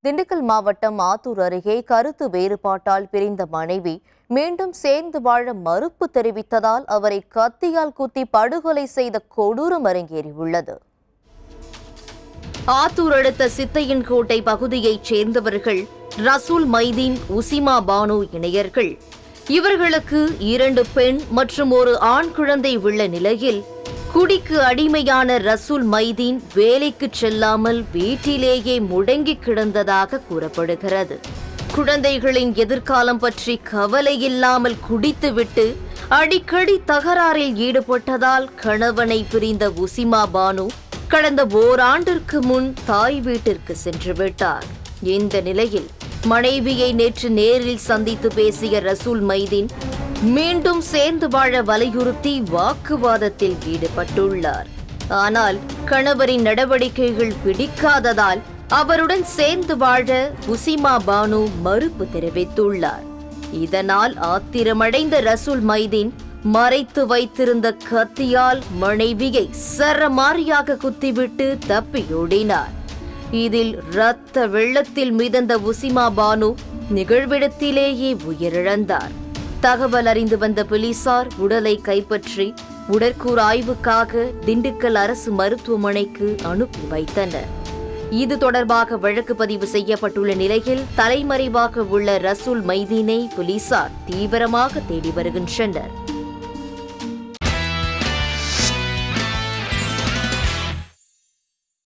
திண்டுக்கல் மாவட்டம் ஆத்தூர் அருகே கருத்து வேறுபாட்டால் பிரிந்த மனைவி மீண்டும் சேர்ந்து வாழ மறுப்பு தெரிவித்ததால் அவரை கத்தியால் குத்தி படுகொலை செய்த கொடூரம் அரங்கேறியுள்ளது ஆத்தூர் அடுத்த சித்தையன் கோட்டை பகுதியைச் சேர்ந்தவர்கள் ரசூல் மைதீன் உசிமா பானு இணையர்கள் இவர்களுக்கு இரண்டு பெண் மற்றும் ஒரு ஆண் குழந்தை உள்ள நிலையில் குடிக்கு அடிமையான ரசூல் மைதீன் வேலைக்கு செல்லாமல் வீட்டிலேயே முடங்கி கிடந்ததாக கூறப்படுகிறது குழந்தைகளின் எதிர்காலம் பற்றி கவலை இல்லாமல் குடித்துவிட்டு அடிக்கடி தகராறில் ஈடுபட்டதால் கணவனை பிரிந்த உசிமா பானு கடந்த ஓராண்டிற்கு முன் தாய் வீட்டிற்கு சென்று விட்டார் இந்த நிலையில் மனைவியை நேற்று நேரில் சந்தித்து பேசிய ரசூல் மைதீன் மீண்டும் சேர்ந்து வாழ வலியுறுத்தி வாக்குவாதத்தில் ஈடுபட்டுள்ளார் ஆனால் கணவரின் நடவடிக்கைகள் பிடிக்காததால் அவருடன் சேர்ந்து வாழ உசிமா பானு மறுப்பு தெரிவித்துள்ளார் இதனால் ஆத்திரமடைந்த ரசூல் மைதீன் மறைத்து வைத்திருந்த கத்தியால் மனைவியை சரமாரியாக குத்திவிட்டு தப்பியோடினார் இதில் இரத்த வெள்ளத்தில் மிதந்த உசிமா பானு நிகழ்விடத்திலேயே உயிரிழந்தார் தகவல் அறிந்து வந்த போலீசார் உடலை கைப்பற்றி உடற்கூறு ஆய்வுக்காக திண்டுக்கல் அரசு மருத்துவமனைக்கு அனுப்பி வைத்தனர் இது தொடர்பாக வழக்கு பதிவு செய்யப்பட்டுள்ள நிலையில் தலைமறைவாக உள்ள ரசூல் மைதீனை போலீசார் தீவிரமாக தேடி வருகின்றனர்